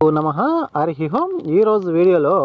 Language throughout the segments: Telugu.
నమ హరి ఓం ఈరోజు వీడియోలో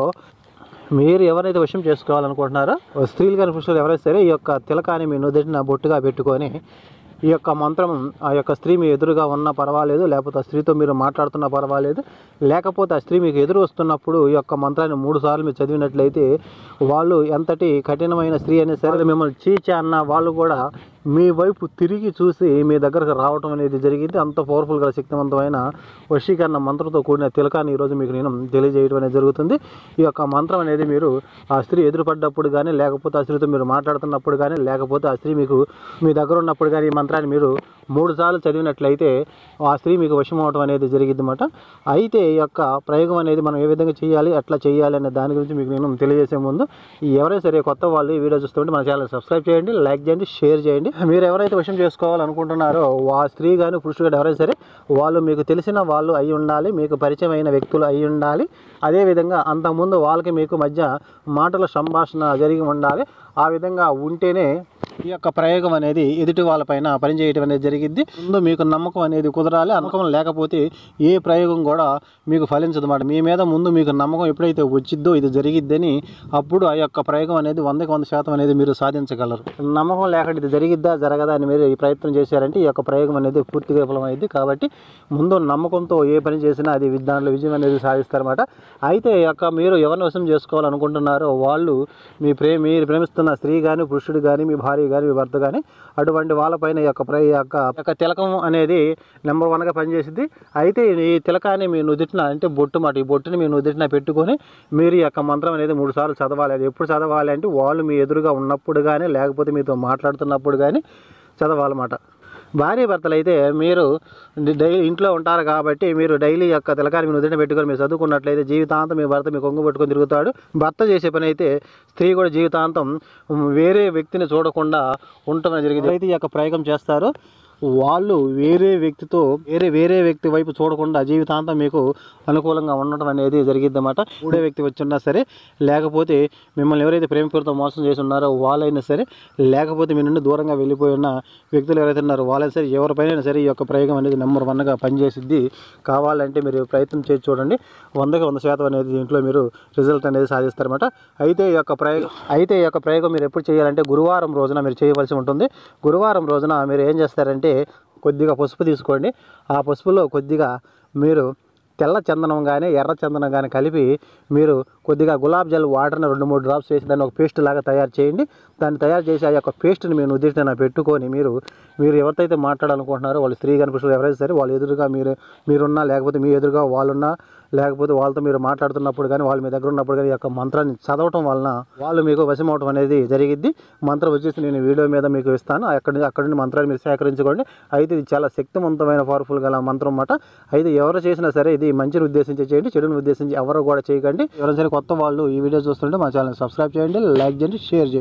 మీరు ఎవరైతే వశం చేసుకోవాలనుకుంటున్నారో స్త్రీలు కానీ పురుషులు ఎవరైతే సరే ఈ యొక్క తిలకాన్ని మీ నుదుటిన బొట్టుగా పెట్టుకొని ఈ యొక్క మంత్రం ఆ యొక్క స్త్రీ మీ ఎదురుగా ఉన్నా పర్వాలేదు లేకపోతే ఆ స్త్రీతో మీరు మాట్లాడుతున్నా పర్వాలేదు లేకపోతే ఆ స్త్రీ మీకు ఎదురు వస్తున్నప్పుడు ఈ యొక్క మంత్రాన్ని మూడు సార్లు మీరు చదివినట్లయితే వాళ్ళు ఎంతటి కఠినమైన స్త్రీ అయినా సరే మిమ్మల్ని చీచా అన్న వాళ్ళు కూడా మీ వైపు తిరిగి చూసి మీ దగ్గరకు రావటం అనేది జరిగింది అంత పవర్ఫుల్గా శక్తివంతమైన వశీకరణ మంత్రంతో కూడిన తిలకాన్ని ఈరోజు మీకు నేను తెలియజేయడం అనేది జరుగుతుంది ఈ యొక్క మంత్రం అనేది మీరు ఆ స్త్రీ ఎదురుపడ్డప్పుడు కానీ లేకపోతే ఆ స్త్రీతో మీరు మాట్లాడుతున్నప్పుడు కానీ లేకపోతే ఆ స్త్రీ మీకు మీ దగ్గర ఉన్నప్పుడు కానీ ఈ మంత్రాన్ని మీరు మూడు సార్లు చదివినట్లయితే ఆ స్త్రీ మీకు వశం అవడం అనేది జరిగింది అనమాట అయితే ఈ యొక్క ప్రయోగం అనేది మనం ఏ విధంగా చేయాలి ఎట్లా చేయాలి అనే దాని గురించి మీకు నేను తెలియజేసే ముందు ఈ ఎవరైనా సరే కొత్త వాళ్ళు ఈ వీడియో చూస్తుంటే మన ఛానల్ సబ్స్క్రైబ్ చేయండి లైక్ చేయండి షేర్ చేయండి మీరు ఎవరైతే వశం చేసుకోవాలనుకుంటున్నారో ఆ స్త్రీ కానీ పురుషుడు కానీ ఎవరైనా సరే వాళ్ళు మీకు తెలిసిన వాళ్ళు అయి ఉండాలి మీకు పరిచయం అయిన వ్యక్తులు అయి ఉండాలి అదేవిధంగా అంతకుముందు వాళ్ళకి మీకు మధ్య మాటల సంభాషణ జరిగి ఉండాలి ఆ విధంగా ఉంటేనే ఈ యొక్క ప్రయోగం అనేది ఎదుటి వాళ్ళపైన పనిచేయడం అనేది జరిగింది ముందు మీకు నమ్మకం అనేది కుదరాలి ఆ నమ్మకం లేకపోతే ఏ ప్రయోగం కూడా మీకు ఫలించదు అన్నమాట మీ మీద ముందు మీకు నమ్మకం ఎప్పుడైతే వచ్చిద్దో ఇది జరిగిద్దని అప్పుడు ఆ యొక్క ప్రయోగం అనేది వందకి వంద శాతం అనేది మీరు సాధించగలరు నమ్మకం లేకుండా ఇది జరిగిద్దా జరగదా అని మీరు ఈ ప్రయత్నం చేశారంటే ఈ యొక్క ప్రయోగం అనేది పూర్తిగా విఫలమైంది కాబట్టి ముందు నమ్మకంతో ఏ పని చేసినా అది వి- దాంట్లో విజయం అనేది సాధిస్తారన్నమాట అయితే ఈ యొక్క మీరు ఎవరిని వశం చేసుకోవాలనుకుంటున్నారో వాళ్ళు మీ ప్రే మీరు ప్రేమిస్తున్న స్త్రీ కానీ పురుషుడు కానీ మీ భార్య కానీ మీ భర్త కానీ అటువంటి వాళ్ళపైన ఈ యొక్క ప్ర ఈ యొక్క ఈ యొక్క తిలకం అనేది నెంబర్ వన్గా పనిచేసింది అయితే ఈ తిలకాన్ని మీ నుదిటిన అంటే బొట్టు మాట ఈ బొట్టుని మీ నుదిటిన పెట్టుకొని మీరు ఈ యొక్క మంత్రం అనేది మూడు సార్లు చదవాలి అది ఎప్పుడు చదవాలి అంటే వాళ్ళు మీ ఎదురుగా ఉన్నప్పుడు కానీ లేకపోతే మీతో మాట్లాడుతున్నప్పుడు కానీ చదవాలన్నమాట భార్య భర్తలు అయితే మీరు డైలీ ఇంట్లో ఉంటారు కాబట్టి మీరు డైలీ యొక్క తిలకాన్ని మీ నుదిన పెట్టుకొని మీరు చదువుకున్నట్లయితే జీవితాంతం మీ భర్త మీ కొంగు పెట్టుకొని తిరుగుతాడు భర్త చేసే పని అయితే స్త్రీ కూడా జీవితాంతం వేరే వ్యక్తిని చూడకుండా ఉండటం జరిగింది అయితే ఈ యొక్క ప్రయోగం చేస్తారు వాళ్ళు వేరే వ్యక్తితో వేరే వేరే వ్యక్తి వైపు చూడకుండా జీవితాంతం మీకు అనుకూలంగా ఉండటం అనేది జరిగిద్ది అన్నమాట మూడో వ్యక్తి వచ్చి ఉన్నా సరే లేకపోతే మిమ్మల్ని ఎవరైతే ప్రేమికులతో మోసం చేసి ఉన్నారో వాళ్ళైనా సరే లేకపోతే మీ నుండి దూరంగా వెళ్ళిపోయి ఉన్న వ్యక్తులు ఎవరైతే ఉన్నారో వాళ్ళైనా సరే ఎవరిపైన సరే ఈ యొక్క ప్రయోగం అనేది నెంబర్ వన్గా పనిచేసిద్ది కావాలంటే మీరు ప్రయత్నం చేసి చూడండి వందకి వంద శాతం అనేది దీంట్లో మీరు రిజల్ట్ అనేది సాధిస్తారన్నమాట అయితే ఈ యొక్క ప్రయోగం అయితే ఈ యొక్క ప్రయోగం మీరు ఎప్పుడు చేయాలంటే గురువారం రోజున మీరు చేయవలసి ఉంటుంది గురువారం రోజున మీరు ఏం చేస్తారంటే కొద్దిగా పసుపు తీసుకోండి ఆ పసుపులో కొద్దిగా మీరు తెల్ల చందనం కానీ ఎర్ర చందనం కానీ కలిపి మీరు కొద్దిగా గులాబ్ జల్ వాటర్ని రెండు మూడు డ్రాప్స్ వేసి దాన్ని ఒక పేస్ట్ లాగా తయారు చేయండి దాన్ని తయారు చేసి ఆ యొక్క పేస్ట్ని మీరు ఉద్దేశిన పెట్టుకొని మీరు మీరు ఎవరితో మాట్లాడాలనుకుంటున్నారో వాళ్ళు స్త్రీ కానీ పురుషులు ఎవరైతే సరే వాళ్ళ ఎదురుగా మీరు మీరున్నా లేకపోతే మీ ఎదురుగా వాళ్ళున్నా లేకపోతే వాళ్ళతో మీరు మాట్లాడుతున్నప్పుడు కానీ వాళ్ళు మీ దగ్గర ఉన్నప్పుడు కానీ ఈ యొక్క మంత్రాన్ని చదవటం వలన వాళ్ళు మీకు వశం అవటం అనేది జరిగిద్ది మంత్రం వచ్చేసి నేను వీడియో మీద మీకు ఇస్తాను అక్కడ నుంచి అక్కడ నుండి మంత్రాన్ని మీరు సేకరించుకోండి అయితే ఇది చాలా శక్తివంతమైన పవర్ఫుల్ గల మంత్రం అన్నమాట అయితే ఎవరు చేసినా సరే ఇది మంచిని ఉద్దేశించి చేయండి చెడుని ఉద్దేశించి ఎవరు కూడా చేయకండి ఎవరైనా సరే కొత్త వాళ్ళు ఈ వీడియో చూస్తుంటే మా ఛానల్ సబ్స్క్రైబ్ చేయండి లైక్ చేయండి షేర్ చేయండి